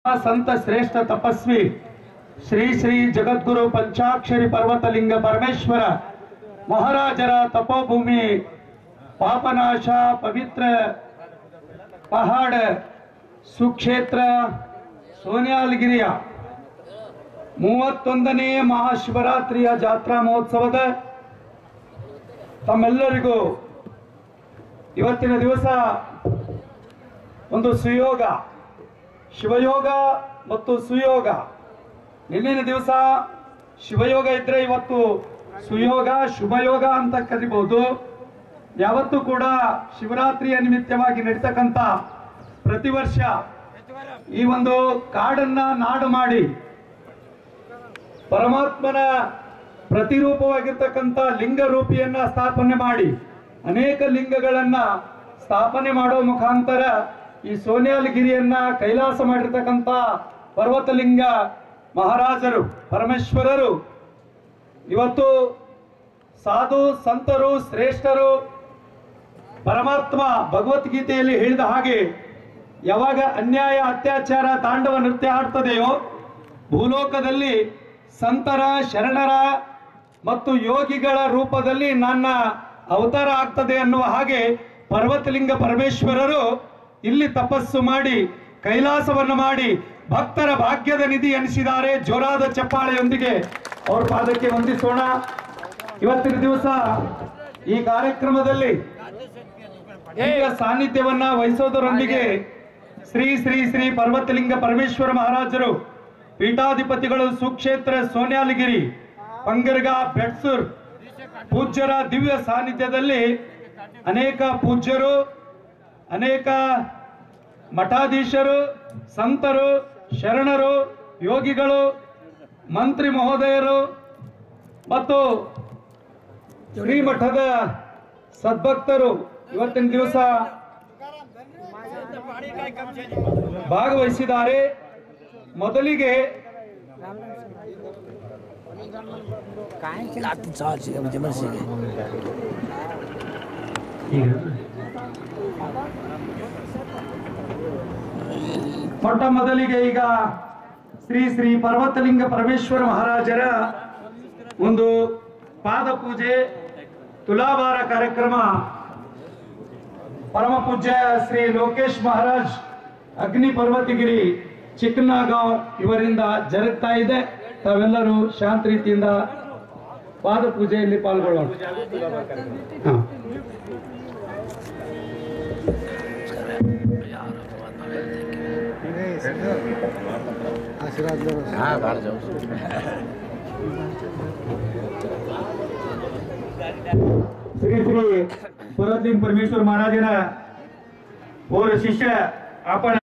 ಸಂತ ಶ್ರೇಷ್ಠ ತಪಸ್ವಿ ಶ್ರೀ ಶ್ರೀ ಜಗದ್ಗುರು ಪಂಚಾಕ್ಷರಿ ಪರ್ವತಲಿಂಗ ಪರಮೇಶ್ವರ ಮಹಾರಾಜರ ತಪೋಭೂಮಿ ಪಾಪನಾಶ ಪವಿತ್ರ ಪಹಾಡ ಸುಕ್ಷೇತ್ರ ಸೋನ್ಯಾಲಗಿರಿಯ ಮೂವತ್ತೊಂದನೇ ಮಹಾಶಿವರಾತ್ರಿಯ ಜಾತ್ರಾ ಮಹೋತ್ಸವದ ತಮ್ಮೆಲ್ಲರಿಗೂ ಇವತ್ತಿನ ದಿವಸ ಒಂದು ಸುಯೋಗ ಶಿವಯೋಗ ಮತ್ತು ಸುಯೋಗ ನಿನ್ನಿನ ದಿವಸ ಶಿವಯೋಗ ಇದ್ರೆ ಇವತ್ತು ಸುಯೋಗ ಶುಭಯೋಗ ಅಂತ ಕರಿಬಹುದು ಯಾವತ್ತೂ ಕೂಡ ಶಿವರಾತ್ರಿಯ ನಿಮಿತ್ತವಾಗಿ ನಡೀತಕ್ಕಂಥ ಪ್ರತಿ ವರ್ಷ ಈ ಒಂದು ಕಾಡನ್ನ ನಾಡು ಮಾಡಿ ಪರಮಾತ್ಮನ ಪ್ರತಿರೂಪವಾಗಿರ್ತಕ್ಕಂಥ ಲಿಂಗ ರೂಪಿಯನ್ನ ಸ್ಥಾಪನೆ ಮಾಡಿ ಅನೇಕ ಲಿಂಗಗಳನ್ನ ಸ್ಥಾಪನೆ ಮಾಡೋ ಮುಖಾಂತರ ಈ ಸೋನ್ಯಾಲಗಿರಿಯನ್ನ ಕೈಲಾಸ ಮಾಡಿರ್ತಕ್ಕಂಥ ಪರ್ವತಲಿಂಗ ಮಹಾರಾಜರು ಪರಮೇಶ್ವರರು ಇವತ್ತು ಸಾಧು ಸಂತರು ಶ್ರೇಷ್ಠರು ಪರಮಾತ್ಮ ಭಗವದ್ಗೀತೆಯಲ್ಲಿ ಹೇಳಿದ ಹಾಗೆ ಯಾವಾಗ ಅನ್ಯಾಯ ಅತ್ಯಾಚಾರ ತಾಂಡವ ನೃತ್ಯ ಆಡ್ತದೆಯೋ ಭೂಲೋಕದಲ್ಲಿ ಸಂತರ ಶರಣರ ಮತ್ತು ಯೋಗಿಗಳ ರೂಪದಲ್ಲಿ ನನ್ನ ಅವತಾರ ಆಗ್ತದೆ ಅನ್ನುವ ಹಾಗೆ ಪರ್ವತಲಿಂಗ ಪರಮೇಶ್ವರರು ಇಲ್ಲಿ ತಪಸ್ಸು ಮಾಡಿ ಕೈಲಾಸವನ್ನು ಮಾಡಿ ಭಕ್ತರ ಭಾಗ್ಯದ ನಿಧಿ ಎನಿಸಿದ್ದಾರೆ ಜೋರಾದ ಚಪ್ಪಾಳೆಯೊಂದಿಗೆ ಅವ್ರ ಪಾದಕ್ಕೆ ವಂದಿಸೋಣ ಇವತ್ತಿನ ದಿವಸ ಈ ಕಾರ್ಯಕ್ರಮದಲ್ಲಿ ಈಗ ಸಾನ್ನಿಧ್ಯವನ್ನ ವಹಿಸೋದರೊಂದಿಗೆ ಶ್ರೀ ಶ್ರೀ ಶ್ರೀ ಪರ್ವತಲಿಂಗ ಪರಮೇಶ್ವರ ಮಹಾರಾಜರು ಪೀಠಾಧಿಪತಿಗಳು ಸುಕ್ಷೇತ್ರ ಸೋನ್ಯಾಲಗಿರಿ ಪಂಗರ್ಗ ಬೆಟ್ಸೂರ್ ಪೂಜ್ಯರ ದಿವ್ಯ ಸಾನ್ನಿಧ್ಯದಲ್ಲಿ ಅನೇಕ ಪೂಜ್ಯರು ಅನೇಕ ಮಠಾಧೀಶರು ಸಂತರು ಶರಣರು ಯೋಗಿಗಳು ಮಂತ್ರಿ ಮಹೋದಯರು ಮತ್ತು ಶ್ರೀಮಠದ ಸದ್ಭಕ್ತರು ಇವತ್ತಿನ ದಿವಸ ಭಾಗವಹಿಸಿದ್ದಾರೆ ಮೊದಲಿಗೆ काय आता चालશે म्हणजे मनसे ಮೊಟ್ಟ ಮೊದಲಿಗೆ ಈಗ ಶ್ರೀ ಶ್ರೀ ಪರ್ವತಲಿಂಗ ಪರಮೇಶ್ವರ ಮಹಾರಾಜರ ಒಂದು ಪಾದ ಪೂಜೆ ತುಲಾಭಾರ ಕಾರ್ಯಕ್ರಮ ಪರಮ ಪೂಜ್ಯ ಶ್ರೀ ಲೋಕೇಶ್ ಮಹಾರಾಜ್ ಅಗ್ನಿ ಪರ್ವತಗಿರಿ ಚಿಕ್ಕನಗಾಂವ್ ಇವರಿಂದ ಜರುಗ್ತಾ ಇದೆ ತಾವೆಲ್ಲರೂ ಶಾಂತ ರೀತಿಯಿಂದ ಪಾದ ಪೂಜೆಯಲ್ಲಿ ಪಾಲ್ಗೊಳ್ಳೋಣ ಹಾ. हा बाहेर जाऊ ಶ್ರೀ ಶ್ರೀ ಪರ್ವತಲಿಂಗ ಪರಮೇಶ್ವರ ಮಹಾರಾಜನ ಓರ ಶಿಷ್ಯ आपण